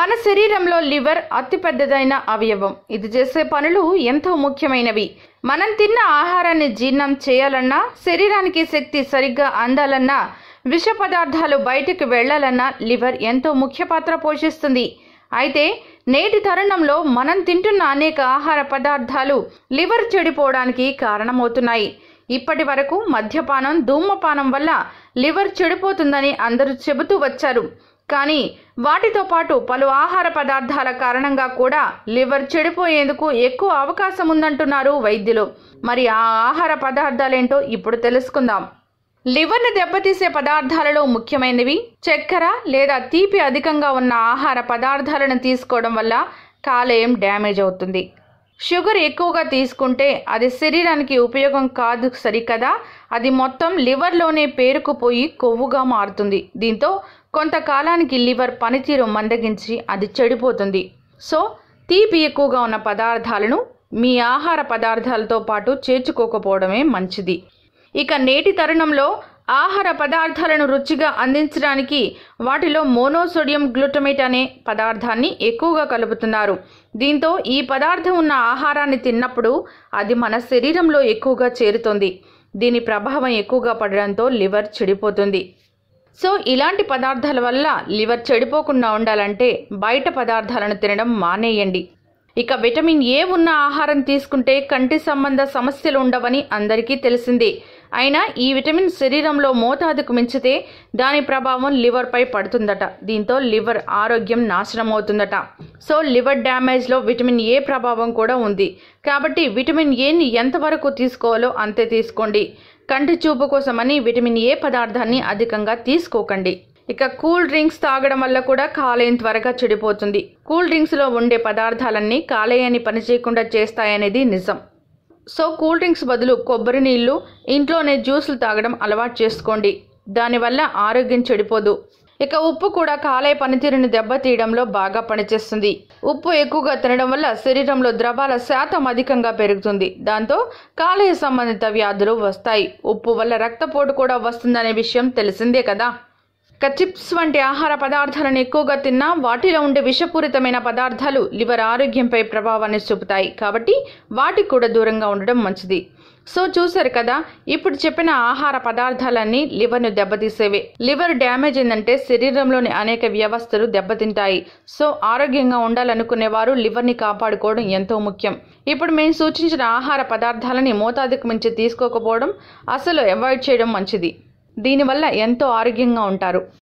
మన శరీరంలో లివర్ అతిపెద్దదైన అవయవం ఇది చేసే పనులు ఎంతో ముఖ్యమైనవి మనం తిన్న ఆహారాన్ని జీర్ణం చేయాలన్నా శరీరానికి శక్తి సరిగ్గా అందాలన్నా విష పదార్థాలు బయటికి వెళ్లాలన్నా లివర్ ఎంతో ముఖ్య పాత్ర పోషిస్తుంది అయితే నేటి తరుణంలో మనం తింటున్న అనేక ఆహార పదార్థాలు లివర్ చెడిపోవడానికి కారణమవుతున్నాయి ఇప్పటి వరకు మద్యపానం ధూమపానం వల్ల లివర్ చెడిపోతుందని అందరూ చెబుతూ వచ్చారు కానీ వాటితో పాటు పలు ఆహార పదార్థాల కారణంగా కూడా లివర్ చెడిపోయేందుకు ఎక్కువ అవకాశం ఉందంటున్నారు వైద్యులు మరి ఆ ఆహార పదార్థాలేంటో ఇప్పుడు తెలుసుకుందాం లివర్ను దెబ్బతీసే పదార్థాలలో ముఖ్యమైనవి చక్కెర లేదా తీపి అధికంగా ఉన్న ఆహార పదార్థాలను తీసుకోవడం వల్ల కాలేయం డ్యామేజ్ అవుతుంది షుగర్ ఎక్కువగా తీసుకుంటే అది శరీరానికి ఉపయోగం కాదు సరికదా అది మొత్తం లివర్లోనే పేరుకుపోయి కొవ్వుగా మారుతుంది దీంతో కొంతకాలానికి లివర్ పనితీరు మందగించి అది చెడిపోతుంది సో తీపి ఎక్కువగా ఉన్న పదార్థాలను మీ ఆహార పదార్థాలతో పాటు చేర్చుకోకపోవడమే మంచిది ఇక నేటి తరుణంలో ఆహార పదార్థాలను రుచిగా అందించడానికి వాటిలో మోనోసోడియం గ్లూటమేట్ అనే పదార్థాన్ని ఎక్కువగా కలుపుతున్నారు దీంతో ఈ పదార్థం ఉన్న ఆహారాన్ని తిన్నప్పుడు అది మన శరీరంలో ఎక్కువగా చేరుతుంది దీని ప్రభావం ఎక్కువగా పడడంతో లివర్ చెడిపోతుంది సో ఇలాంటి పదార్థాల వల్ల లివర్ చెడిపోకుండా ఉండాలంటే బయట పదార్థాలను తినడం మానేయండి ఇక విటమిన్ ఏ ఉన్న ఆహారం తీసుకుంటే కంటి సంబంధ సమస్యలు ఉండవని అందరికీ తెలిసిందే అయినా ఈ విటమిన్ శరీరంలో మోతాదుకు మించితే దాని ప్రభావం లివర్పై పడుతుందట దీంతో లివర్ ఆరోగ్యం నాశనం అవుతుందట సో లివర్ డ్యామేజ్లో విటమిన్ ఏ ప్రభావం కూడా ఉంది కాబట్టి విటమిన్ ఏని ఎంతవరకు తీసుకోవాలో అంతే తీసుకోండి కంటి చూపు కోసమని విటమిన్ ఏ పదార్థాన్ని అధికంగా తీసుకోకండి ఇక కూల్ డ్రింక్స్ తాగడం వల్ల కూడా కాలేయం త్వరగా చెడిపోతుంది కూల్ డ్రింక్స్లో ఉండే పదార్థాలన్నీ కాలేయాన్ని పనిచేయకుండా చేస్తాయనేది నిజం సో కూల్ డ్రింక్స్ బదులు కొబ్బరి నీళ్లు ఇంట్లోనే జ్యూసులు తాగడం అలవాటు చేసుకోండి దానివల్ల ఆరోగ్యం చెడిపోదు ఇక ఉప్పు కూడా కాలేయ పనితీరుని దెబ్బతీయడంలో బాగా పనిచేస్తుంది ఉప్పు ఎక్కువగా తినడం వల్ల శరీరంలో ద్రవాల శాతం అధికంగా పెరుగుతుంది దాంతో కాలేయ సంబంధిత వ్యాధులు వస్తాయి ఉప్పు వల్ల రక్తపోటు కూడా వస్తుందనే విషయం తెలిసిందే కదా ఇక చిప్స్ వంటి ఆహార పదార్థాలను ఎక్కువగా తిన్నా వాటిలో ఉండే విషపూరితమైన పదార్థాలు లివర్ ఆరోగ్యంపై ప్రభావాన్ని చూపుతాయి కాబట్టి వాటికి కూడా దూరంగా ఉండడం మంచిది సో చూసారు కదా ఇప్పుడు చెప్పిన ఆహార పదార్థాలన్నీ లివర్ను దెబ్బతీసేవే లివర్ డ్యామేజ్ అయిందంటే శరీరంలోని అనేక వ్యవస్థలు దెబ్బతింటాయి సో ఆరోగ్యంగా ఉండాలనుకునే వారు లివర్ని కాపాడుకోవడం ఎంతో ముఖ్యం ఇప్పుడు మేము సూచించిన ఆహార పదార్థాలని మోతాదుకు మించి తీసుకోకపోవడం అసలు అవాయిడ్ చేయడం మంచిది దీనివల్ల ఎంతో ఆరోగ్యంగా ఉంటారు